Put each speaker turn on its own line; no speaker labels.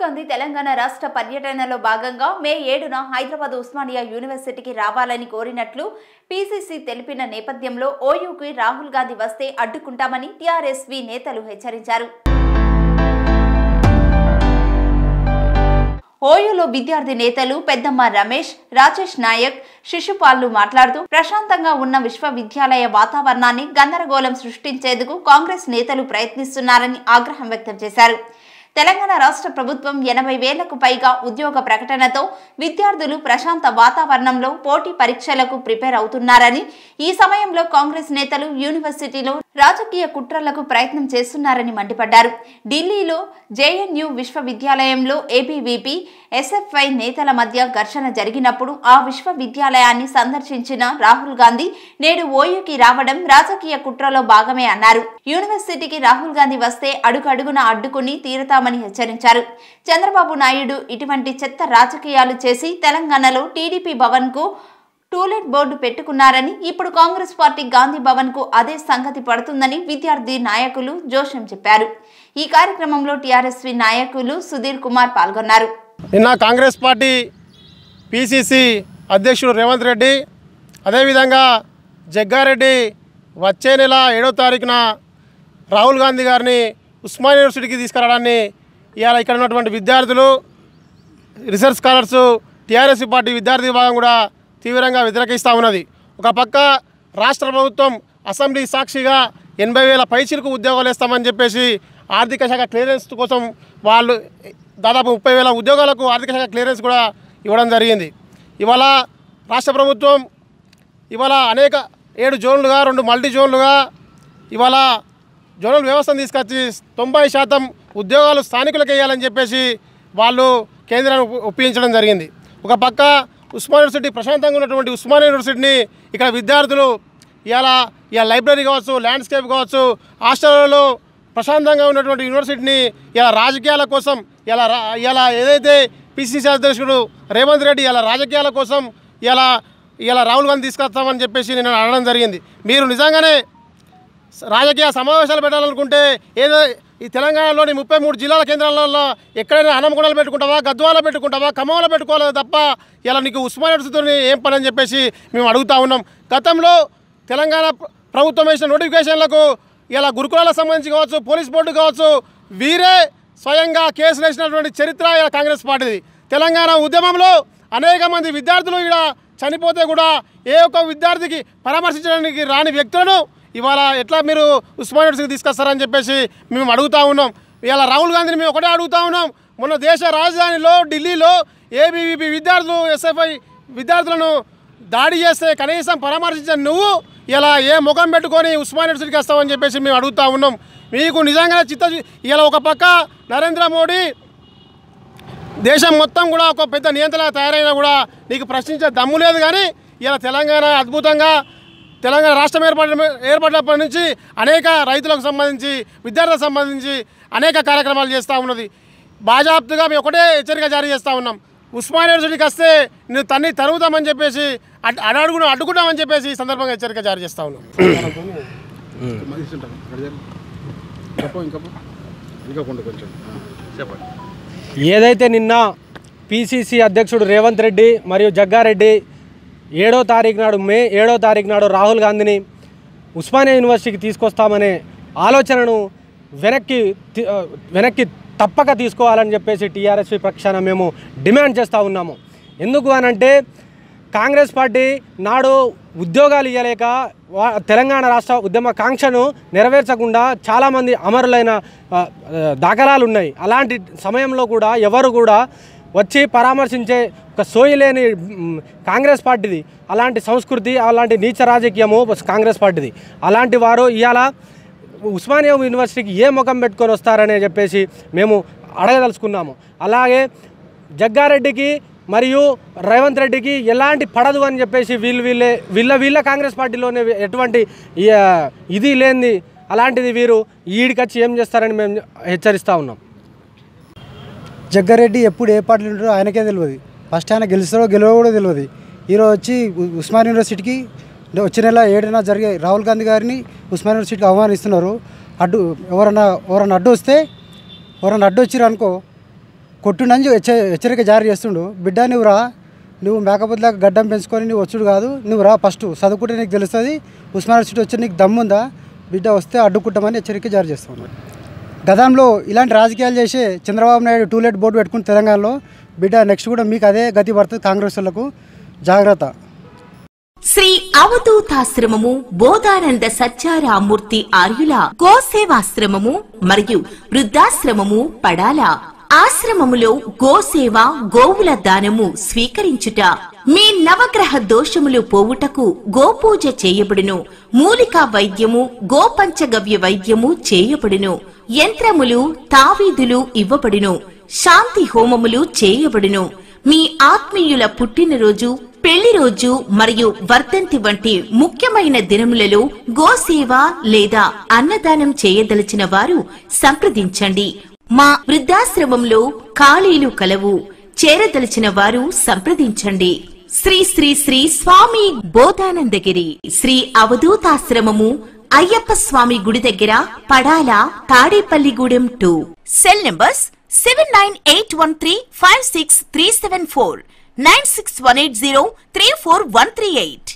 గాంధీ తెలంగాణ రాష్ట్ర పర్యటనలో భాగంగా మే ఏడున హైదరాబాద్ ఉస్మానియా యూనివర్సిటీకి రావాలని కోరినట్లు పీసీసీ తెలిపిన నేపథ్యంలో ఓయూకి రాహుల్ గాంధీ వస్తే అడ్డుకుంటామని టీఆర్ఎస్వి నేతలు హెచ్చరించారు ఓయూలో విద్యార్థి నేతలు పెద్దమ్మ రమేష్ రాజేష్ నాయక్ శిశుపాల్లు మాట్లాడుతూ ప్రశాంతంగా ఉన్న విశ్వవిద్యాలయ వాతావరణాన్ని గందరగోళం సృష్టించేందుకు కాంగ్రెస్ నేతలు ప్రయత్నిస్తున్నారని ఆగ్రహం వ్యక్తం చేశారు తెలంగాణ రాష్ట్ర ప్రభుత్వం ఎనభై వేలకు పైగా ఉద్యోగ ప్రకటనతో విద్యార్థులు ప్రశాంత వాతావరణంలో పోటీ పరీక్షలకు ప్రిపేర్ అవుతున్నారని ఈ సమయంలో కాంగ్రెస్ నేతలు యూనివర్సిటీలో రాజకీయ కుట్రలకు ప్రయత్నం చేస్తున్నారని మండిపడ్డారు ఢిల్లీలో జేఎన్యూ విశ్వవిద్యాలయంలో ఏబీవీపీ ఎస్ఎఫ్ఐ నేతల మధ్య ఘర్షణ జరిగినప్పుడు ఆ విశ్వవిద్యాలయాన్ని సందర్శించిన రాహుల్ గాంధీ నేడు ఓయూకి రావడం రాజకీయ కుట్రలో భాగమే అన్నారు యూనివర్సిటీకి రాహుల్ గాంధీ వస్తే అడుగడుగున అడ్డుకుని తీరుతామని హెచ్చరించారు చంద్రబాబు నాయుడు ఇటువంటి చెత్త రాజకీయాలు చేసి తెలంగాణలో టీడీపీ భవన్ కు టూలెట్ బోర్డు పెట్టుకున్నారని ఇప్పుడు కాంగ్రెస్ పార్టీ గాంధీ భవన్ కు అదే సంగతి పడుతుందని విద్యార్థి నాయకులు జోషం చెప్పారు ఈ కార్యక్రమంలో టీఆర్ఎస్వి నాయకులు సుధీర్ కుమార్ పాల్గొన్నారు
నిన్న కాంగ్రెస్ పార్టీ పిసిసి అధ్యక్షుడు రేవంత్ రెడ్డి అదేవిధంగా జగ్గారెడ్డి వచ్చే నెల ఏడో తారీఖున రాహుల్ గాంధీ గారిని ఉస్మాన్ యూనివర్సిటీకి తీసుకురావడాన్ని ఇవాళ ఇక్కడ ఉన్నటువంటి విద్యార్థులు రీసెర్చ్ స్కాలర్స్ టీఆర్ఎస్ పార్టీ విద్యార్థి విభాగం కూడా తీవ్రంగా వ్యతిరేకిస్తూ ఉన్నది ఒక పక్క రాష్ట్ర ప్రభుత్వం అసెంబ్లీ సాక్షిగా ఎనభై వేల పైచీలకు ఉద్యోగాలు ఇస్తామని చెప్పేసి ఆర్థిక శాఖ క్లియరెన్స్ కోసం వాళ్ళు దాదాపు ముప్పై వేల ఉద్యోగాలకు ఆర్థిక శాఖ క్లియరెన్స్ కూడా ఇవ్వడం జరిగింది ఇవాళ రాష్ట్ర ప్రభుత్వం ఇవాళ అనేక ఏడు జోన్లుగా రెండు మల్టీ జోన్లుగా ఇవాళ జోనల్ వ్యవస్థను తీసుకొచ్చి తొంభై శాతం ఉద్యోగాలు స్థానికులకు వేయాలని చెప్పేసి వాళ్ళు కేంద్రాన్ని ఒప్ప- ఒప్పించడం జరిగింది ఒక పక్క ఉస్మాన్ యూనివర్సిటీ ప్రశాంతంగా ఉన్నటువంటి ఉస్మాన్ యూనివర్సిటీని ఇక్కడ విద్యార్థులు ఇవాళ ఇవాళ లైబ్రరీ కావచ్చు ల్యాండ్స్కేప్ కావచ్చు హాస్టల్లో ప్రశాంతంగా ఉన్నటువంటి యూనివర్సిటీని ఇలా రాజకీయాల కోసం ఇలా రా ఇలా ఏదైతే పిసిసి అధ్యక్షుడు రేవంత్ రెడ్డి ఇలా రాజకీయాల కోసం ఇలా ఇలా రాహుల్ గాంధీ తీసుకొస్తామని చెప్పేసి నేను అనడం జరిగింది మీరు నిజంగానే రాజకీయ సమావేశాలు పెట్టాలనుకుంటే ఏదో ఈ తెలంగాణలోని ముప్పై మూడు జిల్లాల కేంద్రాలలో ఎక్కడైనా హనంకొండలు పెట్టుకుంటావా గద్వాల పెట్టుకుంటావా ఖమ్మంలో పెట్టుకోవాలి తప్ప ఇలా నీకు ఉస్మాన్ యూనివర్సిటీతో ఏం పని అని చెప్పేసి మేము అడుగుతా ఉన్నాం గతంలో తెలంగాణ ప్ర- ప్రభుత్వం వేసిన నోటిఫికేషన్లకు ఇలా గురుకులాలకు సంబంధించి కావచ్చు పోలీస్ బోర్డు కావచ్చు వీరే స్వయంగా కేసులు వేసినటువంటి చరిత్ర ఇలా కాంగ్రెస్ పార్టీది తెలంగాణ ఉద్యమంలో అనేక మంది విద్యార్థులు ఇక్కడ చనిపోతే కూడా ఏ ఒక్క విద్యార్థికి పరామర్శించడానికి రాని వ్యక్తులను ఇవాళ ఎట్లా మీరు ఉస్మాన్ యూనివర్సిటీకి తీసుకొస్తారని చెప్పేసి మేము అడుగుతా ఉన్నాం ఇవాళ రాహుల్ గాంధీని మేము ఒకటే అడుగుతా ఉన్నాం మొన్న దేశ రాజధానిలో ఢిల్లీలో ఏబీవీపీ విద్యార్థులు ఎస్ఎఫ్ఐ విద్యార్థులను దాడి చేస్తే కనీసం పరామర్శించిన నువ్వు ఇలా ఏ ముఖం పెట్టుకొని ఉస్మాన్ యూనివర్సిటీకి వస్తావని చెప్పేసి మేము అడుగుతా ఉన్నాం మీకు నిజంగానే చిత్త ఇలా ఒక పక్క నరేంద్ర మోడీ దేశం మొత్తం కూడా ఒక పెద్ద నియంత్రణ తయారైనా కూడా నీకు ప్రశ్నించే దమ్ము లేదు కానీ ఇలా తెలంగాణ అద్భుతంగా తెలంగాణ రాష్ట్రం ఏర్పడిన ఏర్పడినప్పటి నుంచి అనేక రైతులకు సంబంధించి విద్యార్థులకు సంబంధించి అనేక కార్యక్రమాలు చేస్తూ ఉన్నది బాజాప్తుగా మేము ఒకటే హెచ్చరిక జారీ చేస్తూ ఉన్నాం ఉస్మాన్ యూనివర్సిటీకి వస్తే నేను తన్ని తరుగుతామని చెప్పేసి అడ్ అడుగును అడ్డుకుంటామని చెప్పేసి ఈ సందర్భంగా హెచ్చరిక జారీ చేస్తూ ఉన్నాం
ఏదైతే నిన్న పిసిసి అధ్యక్షుడు రేవంత్ రెడ్డి మరియు జగ్గారెడ్డి ఏడో తారీఖు నాడు మే ఏడో తారీఖు నాడు రాహుల్ గాంధీని ఉస్మానియా యూనివర్సిటీకి తీసుకొస్తామనే ఆలోచనను వెనక్కి తి- ఆ, వెనక్కి తప్పక తీసుకోవాలని చెప్పేసి టీఆర్ఎస్పీ పక్షాన మేము డిమాండ్ చేస్తూ ఉన్నాము ఎందుకు అనంటే కాంగ్రెస్ పార్టీ నాడు ఉద్యోగాలు ఇవ్వలేక వా- తెలంగాణ రాష్ట్ర ఉద్యమ కాంక్షను నెరవేర్చకుండా చాలామంది అమరులైన ఆ, ఆ, దాఖలాలు ఉన్నాయి అలాంటి సమయంలో కూడా ఎవరు కూడా వచ్చి పరామర్శించే ఒక సోయి లేని మ్, కాంగ్రెస్ పార్టీది అలాంటి సంస్కృతి అలాంటి నీచ రాజకీయము కాంగ్రెస్ పార్టీది అలాంటి వారు ఇవాళ ఉస్మానియా యూనివర్సిటీకి ఏ ముఖం పెట్టుకొని వస్తారని చెప్పేసి మేము అడగదలుచుకున్నాము అలాగే జగ్గారెడ్డికి మరియు రేవంత్ రెడ్డికి ఎలాంటి పడదు అని చెప్పేసి వీళ్ళు వీళ్ళే వీళ్ళ వీళ్ళ కాంగ్రెస్ పార్టీలోనే ఎటువంటి ఈ, ఆ, ఇది లేనిది అలాంటిది వీరు ఈడికొచ్చి ఏం చేస్తారని మేము హెచ్చరిస్తూ ఉన్నాం
జగ్గారెడ్డి ఎప్పుడు ఏ పార్టీలో ఉంటారో ఆయనకే తెలియదు ఫస్ట్ ఆయన గెలుస్తారో గెలవో కూడా తెలియదు ఈరోజు వచ్చి ఉ- ఉస్మాన్ యూనివర్సిటీకి అంటే వచ్చే నెల ఏడున జరిగే రాహుల్ గాంధీ గారిని ఉస్మాన్ యూనివర్సిటీకి ఆహ్వానిస్తున్నారు అడ్డు ఎవరన్నా ఎవరన్నా అడ్డు వస్తే ఎవరన్నా అడ్డు వచ్చిర్రు అనుకో కొట్టుండని హెచ్చ హెచ్చరిక జారీ చేస్తుండు బిడ్డ నువ్వు రా నువ్వు మేకపోతులాగా గడ్డం పెంచుకొని నువ్వు వచ్చుడు కాదు నువ్వు రా ఫస్ట్ చదువుకుంటే నీకు తెలుస్తుంది ఉస్మాన్ యూనివర్సిటీ వచ్చి నీకు దమ్ముందా బిడ్డ వస్తే అడ్డుకుంటామని హెచ్చరిక జారీ చేస్తున్నాడు గతంలో ఇలాంటి రాజకీయాలు చేసి చంద్రబాబు నాయుడు టూలెట్ బోర్డు పెట్టుకుని తెలంగాణలో బిడ్డ నెక్స్ట్ కూడా మీకు అదే గతి పడుతుంది కాంగ్రెస్ వాళ్ళకు జాగ్రత్త
శ్రీ అవధూతాశ్రమము బోధానంద సత్యారామూర్తి ఆర్యుల గోసేవాశ్రమము మరియు వృద్ధాశ్రమము పడాల ఆశ్రమములో గోసేవ గోవుల దానము స్వీకరించుట మీ నవగ్రహ దోషములు పోవుటకు గోపూజ చేయబడును మూలికా వైద్యము గోపంచగవ్య వైద్యము చేయబడును యంత్రములు తావీదులు ఇవ్వబడును శాంతి హోమములు చేయబడును మీ ఆత్మీయుల పుట్టినరోజు పెళ్లి రోజు మరియు వర్ధంతి వంటి ముఖ్యమైన దినములలో గోసేవ లేదా అన్నదానం చేయదలిచిన వారు సంప్రదించండి మా వృద్ధాశ్రమంలో ఖాళీలు కలవు చేరదలిచిన వారు సంప్రదించండి శ్రీ శ్రీ శ్రీ స్వామి బోధానందగిరి శ్రీ అవధూతాశ్రమము అయ్యప్ప స్వామి గుడి దగ్గర Padala Tadepalligudem two cell numbers seven nine eight one three five six three seven four nine six one eight zero three four one three eight